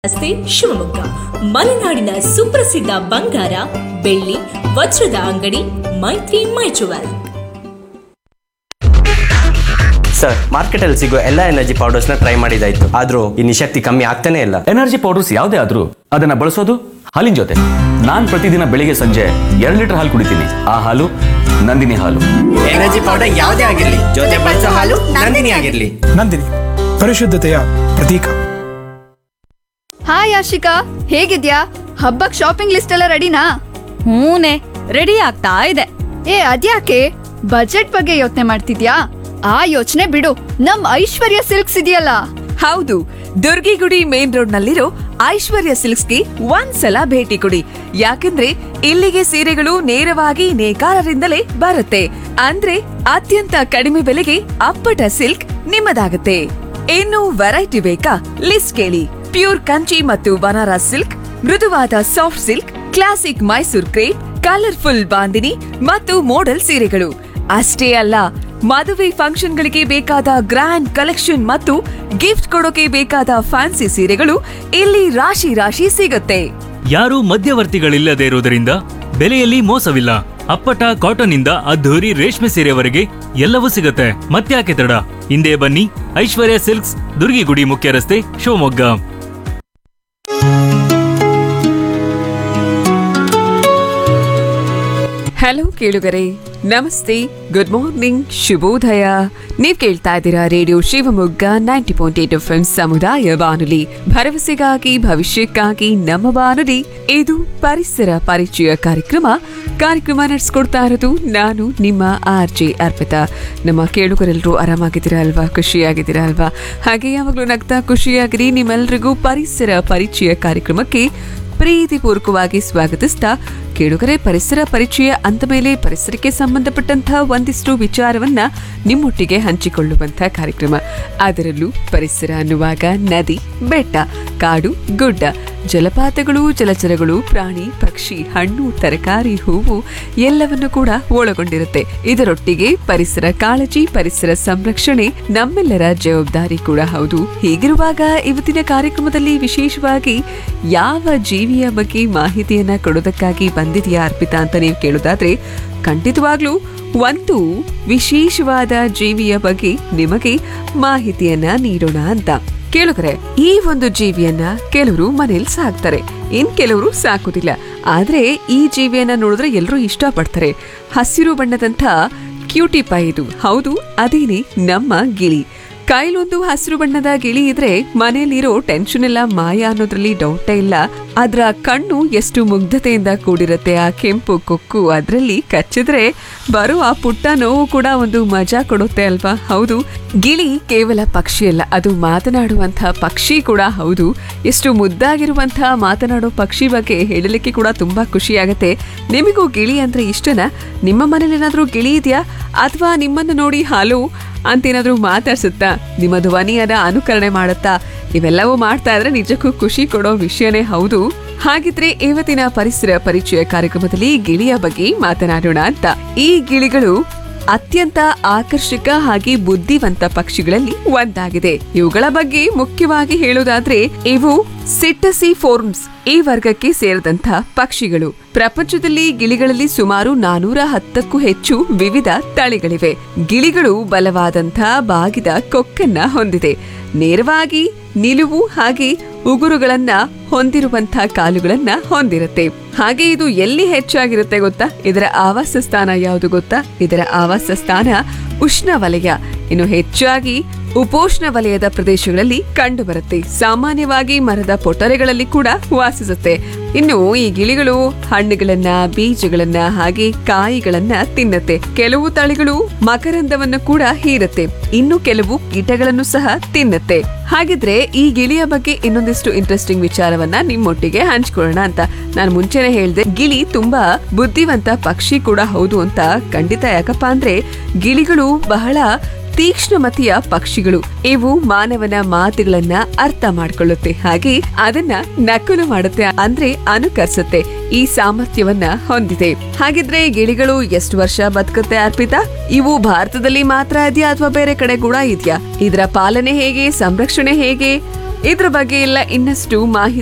ರಸ್ತೆ ಶಿವಮೊಗ್ಗ ಮಲೆನಾಡಿನ ಸುಪ್ರಸಿದ್ಧ ಬಂಗಾರ ಬೆಳ್ಳಿ ವಜ್ರದ ಅಂಗಡಿ ಮೈತ್ರಿ ಮೈಚುವಲ್ ಸರ್ ಮಾರ್ಕೆಟಲ್ಲಿ ಸಿಗೋ ಎಲ್ಲ ಎನರ್ಜಿ ಪೌಡರ್ಸ್ನ ಟ್ರೈ ಮಾಡಿದಾಯ್ತು ಆದ್ರೂ ಈ ನಿಶಕ್ತಿ ಕಮ್ಮಿ ಆಗ್ತಾನೆ ಇಲ್ಲ ಎನರ್ಜಿ ಪೌಡರ್ಸ್ ಯಾವುದೇ ಆದ್ರೂ ಅದನ್ನ ಬಳಸೋದು ಹಾಲಿನ ಜೊತೆ ನಾನ್ ಪ್ರತಿದಿನ ಬೆಳಿಗ್ಗೆ ಸಂಜೆ ಎರಡು ಲೀಟರ್ ಹಾಲು ಕುಡಿತೀನಿ ಆ ಹಾಲು ನಂದಿನಿ ಹಾಲು ಎನರ್ಜಿ ಪೌಡರ್ ಯಾವುದೇ ಆಗಿರ್ಲಿ ಜೊತೆ ಬಳಸೋ ಹಾಲು ನಂದಿನಿ ಆಗಿರ್ಲಿ ನಂದಿನಿ ಪರಿಶುದ್ಧತೆಯ ಪ್ರತೀಕ ಹಾಯ್ ಆಶಿಕಾ ಹೇಗಿದ್ಯಾ ಹಬ್ಬಕ್ ಶಾಪಿಂಗ್ ಲಿಸ್ಟ್ ಎಲ್ಲ ರೆಡಿನಾ ಹೂನೆ ರೆಡಿ ಆಗ್ತಾ ಇದೆ ಏ ಅದ್ಯಾಕೆ ಬಜೆಟ್ ಬಗ್ಗೆ ಯೋಚನೆ ಮಾಡ್ತಿದ್ಯಾ ಆ ಯೋಚನೆ ಬಿಡು ನಮ್ ಐಶ್ವರ್ಯ ಸಿಲ್ಕ್ಸ್ ಇದೆಯಲ್ಲ ಹೌದು ದುರ್ಗಿಗುಡಿ ಮೇನ್ ರೋಡ್ ನಲ್ಲಿರೋ ಐಶ್ವರ್ಯ ಸಿಲ್ಕ್ಸ್ಗೆ ಒಂದ್ಸಲ ಭೇಟಿ ಕೊಡಿ ಯಾಕಂದ್ರೆ ಇಲ್ಲಿಗೆ ಸೀರೆಗಳು ನೇರವಾಗಿ ನೇಕಾರರಿಂದಲೇ ಬರುತ್ತೆ ಅಂದ್ರೆ ಅತ್ಯಂತ ಕಡಿಮೆ ಬೆಲೆಗೆ ಅಪ್ಪಟ ಸಿಲ್ಕ್ ನಿಮ್ಮದಾಗುತ್ತೆ ಇನ್ನು ವೆರೈಟಿ ಬೇಕಾ ಲಿಸ್ಟ್ ಕೇಳಿ ಪ್ಯೂರ್ ಕಂಚಿ ಮತ್ತು ಬನಾರಸ್ ಸಿಲ್ಕ್ ಮೃದುವಾದ soft silk classic Mysore crepe colourful bandhani ಮತ್ತು ಮೋಡಲ್ ಸೀರೆಗಳು ಅಷ್ಟೇ ಅಲ್ಲ ಮದುವೆ ಫಂಕ್ಷನ್ಗಳಿಗೆ ಬೇಕಾದ ಗ್ರ್ಯಾಂಡ್ ಕಲೆಕ್ಷನ್ ಮತ್ತು ಗಿಫ್ಟ್ ಕೊಡೋಕೆ ಬೇಕಾದ ಫ್ಯಾನ್ಸಿ ಸೀರೆಗಳು ಇಲ್ಲಿ ರಾಶಿ ರಾಶಿ ಸಿಗುತ್ತೆ ಯಾರೂ ಮಧ್ಯವರ್ತಿಗಳಿಲ್ಲದೆ ಇರುವುದರಿಂದ ಬೆಲೆಯಲ್ಲಿ ಮೋಸವಿಲ್ಲ ಅಪ್ಪಟ ಕಾಟನ್ ಇಂದ ಅದ್ಧೂರಿ ರೇಷ್ಮೆ ಸೀರೆವರೆಗೆ ಎಲ್ಲವೂ ಸಿಗುತ್ತೆ ಮತ್ತ್ಯಾಕೆ ತಡ ಹಿಂದೆ ಬನ್ನಿ ಐಶ್ವರ್ಯ ಸಿಲ್ಕ್ಸ್ ದುರ್ಗಿಗುಡಿ ಮುಖ್ಯ ರಸ್ತೆ ಶಿವಮೊಗ್ಗ ಹಲೋ ಕೇಳುಗರೆ ನಮಸ್ತೆ ಗುಡ್ ಮಾರ್ನಿಂಗ್ ಶುಭೋದಯ ನೀವ್ ಕೇಳ್ತಾ ಇದ್ದೀರಾ radio Shivamogga ninety point eight F ಸಮುದಾಯ ಬಾನುಲಿ ಭರವಸೆಗಾಗಿ ಭವಿಷ್ಯಕ್ಕಾಗಿ ನಮ್ಮ ಬಾನುಲಿ ಇದು ಪರಿಸರ ಪರಿಚಯ ಕಾರ್ಯಕ್ರಮ ಕಾರ್ಯಕ್ರಮ ನಡೆಸ್ಕೊಡ್ತಾ ಇರೋದು ನಾನು ನಿಮ್ಮ ಆರ್ ಜೆ ಅರ್ಪಿತಾ ನಮ್ಮ ಕೇಳುಗರೆಲ್ಲರೂ ಆರಾಮಾಗಿದ್ದೀರಾ ಅಲ್ವಾ ಖುಷಿಯಾಗಿದ್ದೀರಾ ಅಲ್ವಾ ಹಾಗೆ ಯಾವಾಗಲೂ ನಗ್ತಾ ಖುಷಿಯಾಗಿರಿ ನಿಮ್ಮೆಲ್ರಿಗೂ ಪರಿಸರ ಪರಿಚಯ ಕಾರ್ಯಕ್ರಮಕ್ಕೆ ಪ್ರೀತಿಪೂರ್ವಕವಾಗಿ ಸ್ವಾಗತಿಸ್ತಾ ಕೇಳುಗರೆ ಪರಿಸರ ಪರಿಚಯ ಅಂದ ಮೇಲೆ ಪರಿಸರಕ್ಕೆ ಸಂಬಂಧಪಟ್ಟಂತಹ ಒಂದಿಷ್ಟು ವಿಚಾರವನ್ನ ನಿಮ್ಮೊಟ್ಟಿಗೆ ಹಂಚಿಕೊಳ್ಳುವಂತಹ ಕಾರ್ಯಕ್ರಮ ಅದರಲ್ಲೂ ಪರಿಸರ ಅನ್ನುವಾಗ ನದಿ ಬೆಟ್ಟ ಕಾಡು ಗುಡ್ಡ ಜಲಪಾತಗಳು ಜಲಚರಗಳು ಪ್ರಾಣಿ ಪಕ್ಷಿ ಹಣ್ಣು ತರಕಾರಿ ಹೂವು ಎಲ್ಲವನ್ನು ಕೂಡ ಒಳಗೊಂಡಿರುತ್ತೆ ಇದರೊಟ್ಟಿಗೆ ಪರಿಸರ ಕಾಳಜಿ ಪರಿಸರ ಸಂರಕ್ಷಣೆ ನಮ್ಮೆಲ್ಲರ ಜವಾಬ್ದಾರಿ ಕೂಡ ಹೌದು ಹೀಗಿರುವಾಗ ಇವತ್ತಿನ ಕಾರ್ಯಕ್ರಮದಲ್ಲಿ ವಿಶೇಷವಾಗಿ ಯಾವ ಜೀವಿಯ ಬಗ್ಗೆ ಮಾಹಿತಿಯನ್ನ ಕೊಡೋದಕ್ಕಾಗಿ ಬಂದಿದೆಯಾ ಅರ್ಪಿತಾ ಅಂತ ನೀವು ಕೇಳೋದಾದ್ರೆ ಖಂಡಿತವಾಗ್ಲೂ ಒಂದು ವಿಶೇಷವಾದ ಜೀವಿಯ ಬಗ್ಗೆ ನಿಮಗೆ ಮಾಹಿತಿಯನ್ನ ನೀಡೋಣ ಅಂತ ಕೇಳುಗರೆ ಈ ಒಂದು ಜೀವಿಯನ್ನ ಕೆಲವರು ಮನೇಲಿ ಸಾಕ್ತಾರೆ ಇನ್ ಕೆಲವರು ಸಾಕುದಿಲ್ಲ ಆದ್ರೆ ಈ ಜೀವಿಯನ್ನ ನೋಡಿದ್ರೆ ಎಲ್ಲರೂ ಇಷ್ಟಪಡ್ತಾರೆ ಹಸಿರು ಬಣ್ಣದಂಥ ಕ್ಯೂಟಿಪೈ ಇದು ಹೌದು ಅದೇನೆ ನಮ್ಮ ಗಿಳಿ ಕೈಲೊಂದು ಹಸಿರು ಬಣ್ಣದ ಗಿಳಿ ಇದ್ರೆ ಮನೆಯಲ್ಲಿರೋ ಟೆನ್ಷನ್ ಎಲ್ಲ ಮಾಯ ಅನ್ನೋದ್ರಲ್ಲಿ ಡೌಟೇ ಇಲ್ಲ ಅದ್ರ ಕಣ್ಣು ಎಷ್ಟು ಮುಗ್ಧತೆಯಿಂದ ಕೂಡಿರುತ್ತೆ ಆ ಕೆಂಪು ಕೊಕ್ಕು ಅದ್ರಲ್ಲಿ ಕಚ್ಚಿದ್ರೆ ಬರೋ ಆ ಪುಟ್ಟ ನೋವು ಕೂಡ ಒಂದು ಮಜಾ ಕೊಡುತ್ತೆ ಅಲ್ವಾ ಹೌದು ಗಿಳಿ ಕೇವಲ ಪಕ್ಷಿ ಅಲ್ಲ ಅದು ಮಾತನಾಡುವಂತಹ ಪಕ್ಷಿ ಕೂಡ ಹೌದು ಎಷ್ಟು ಮುದ್ದಾಗಿರುವಂತಹ ಮಾತನಾಡೋ ಪಕ್ಷಿ ಬಗ್ಗೆ ಹೇಳಲಿಕ್ಕೆ ಕೂಡ ತುಂಬಾ ಖುಷಿ ಆಗತ್ತೆ ನಿಮಗೂ ಗಿಳಿ ಅಂದ್ರೆ ಇಷ್ಟನಾ ನಿಮ್ಮ ಮನೇಲಿ ಏನಾದ್ರೂ ಗಿಳಿ ಇದೆಯಾ ಅಥವಾ ನಿಮ್ಮನ್ನು ನೋಡಿ ಹಾಲು ಅಂತೇನಾದ್ರೂ ಮಾತಾಡ್ಸುತ್ತಾ ನಿಮ್ಮ ಧ್ವನಿಯನ್ನ ಅನುಕರಣೆ ಮಾಡುತ್ತಾ ಇವೆಲ್ಲವೂ ಮಾಡ್ತಾ ಇದ್ರೆ ನಿಜಕ್ಕೂ ಖುಷಿ ಕೊಡೋ ವಿಷಯನೇ ಹೌದು ಹಾಗಿದ್ರೆ ಇವತ್ತಿನ ಪರಿಸರ ಪರಿಚಯ ಕಾರ್ಯಕ್ರಮದಲ್ಲಿ ಗಿಳಿಯ ಬಗ್ಗೆ ಮಾತನಾಡೋಣ ಅಂತ ಈ ಗಿಳಿಗಳು ಅತ್ಯಂತ ಆಕರ್ಷಕ ಹಾಗೆ ಬುದ್ಧಿವಂತ ಪಕ್ಷಿಗಳಲ್ಲಿ ಒಂದಾಗಿದೆ ಇವುಗಳ ಬಗ್ಗೆ ಮುಖ್ಯವಾಗಿ ಹೇಳೋದಾದ್ರೆ ಇವು ಸಿಟ್ಟಸಿ ಫೋರ್ಮ್ಸ್ ಈ ವರ್ಗಕ್ಕೆ ಸೇರಿದಂತ ಪಕ್ಷಿಗಳು ಪ್ರಪಂಚದಲ್ಲಿ ಗಿಳಿಗಳಲ್ಲಿ ಸುಮಾರು ನಾನೂರ ಹತ್ತಕ್ಕೂ ಹೆಚ್ಚು ವಿವಿಧ ತಳಿಗಳಿವೆ ಗಿಳಿಗಳು ಬಲವಾದಂಥ ಬಾಗಿದ ಕೊಕ್ಕನ್ನ ಹೊಂದಿದೆ ನೇರವಾಗಿ ನಿಲುವು ಹಾಗೆ ಉಗುರುಗಳನ್ನ ಹೊಂದಿರುವಂತ ಕಾಲುಗಳನ್ನ ಹೊಂದಿರುತ್ತೆ ಹಾಗೆ ಇದು ಎಲ್ಲಿ ಹೆಚ್ಚಾಗಿರುತ್ತೆ ಗೊತ್ತಾ ಇದರ ಆವಾಸ ಸ್ಥಾನ ಯಾವುದು ಗೊತ್ತಾ ಇದರ ಆವಾಸ ಸ್ಥಾನ ಉಷ್ಣವಲಯ ಇನ್ನು ಹೆಚ್ಚಾಗಿ ಉಪೋಷ್ಣ ವಲಯದ ಪ್ರದೇಶಗಳಲ್ಲಿ ಕಂಡು ಬರುತ್ತೆ ಸಾಮಾನ್ಯವಾಗಿ ಮರದ ಪೊಟರೆಗಳಲ್ಲಿ ಕೂಡ ವಾಸಿಸುತ್ತೆ ಇನ್ನು ಈ ಗಿಳಿಗಳು ಹಣ್ಣುಗಳನ್ನ ಬೀಜಗಳನ್ನ ಹಾಗೆ ಕಾಯಿಗಳನ್ನ ತಿನ್ನತ್ತೆ ಕೆಲವು ತಳಿಗಳು ಮಕರಂದವನ್ನು ಕೂಡ ಹೀರತ್ತೆ ಇನ್ನು ಕೆಲವು ಕೀಟಗಳನ್ನು ಸಹ ತಿನ್ನತ್ತೆ ಹಾಗಿದ್ರೆ ಈ ಗಿಳಿಯ ಬಗ್ಗೆ ಇನ್ನೊಂದಿಷ್ಟು ಇಂಟ್ರೆಸ್ಟಿಂಗ್ ವಿಚಾರವನ್ನ ನಿಮ್ಮೊಟ್ಟಿಗೆ ಹಂಚ್ಕೊಳ್ಳೋಣ ಅಂತ ನಾನು ಮುಂಚೆನೆ ಹೇಳ್ದೆ ಗಿಳಿ ತುಂಬಾ ಬುದ್ಧಿವಂತ ಪಕ್ಷಿ ಕೂಡ ಹೌದು ಅಂತ ಖಂಡಿತ ಯಾಕಪ್ಪ ಅಂದ್ರೆ ಗಿಳಿಗಳು ಬಹಳ ತೀಕ್ಷ್ಣಮತಿಯ ಪಕ್ಷಿಗಳು ಇವು ಮಾನವನ ಮಾತುಗಳನ್ನ ಅರ್ಥ ಮಾಡ್ಕೊಳ್ಳುತ್ತೆ ಹಾಗೆ ಅದನ್ನ ನಕಲು ಮಾಡುತ್ತೆ ಅಂದ್ರೆ ಅನುಕರಿಸುತ್ತೆ ಈ ಸಾಮರ್ಥ್ಯವನ್ನ ಹೊಂದಿದೆ ಹಾಗಿದ್ರೆ ಗಿಳಿಗಳು ಎಷ್ಟು ವರ್ಷ ಬದುಕುತ್ತೆ ಅರ್ಪಿತಾ ಇವು ಭಾರತದಲ್ಲಿ ಮಾತ್ರ ಇದೆಯಾ ಅಥವಾ ಬೇರೆ ಕಡೆ ಕೂಡ ಇದೆಯಾ ಇದರ ಪಾಲನೆ ಹೇಗೆ ಸಂರಕ್ಷಣೆ ಹೇಗೆ ಇದ್ರ ಬಗ್ಗೆ ಎಲ್ಲ ಇನ್ನಷ್ಟು ಮಾಹಿತಿ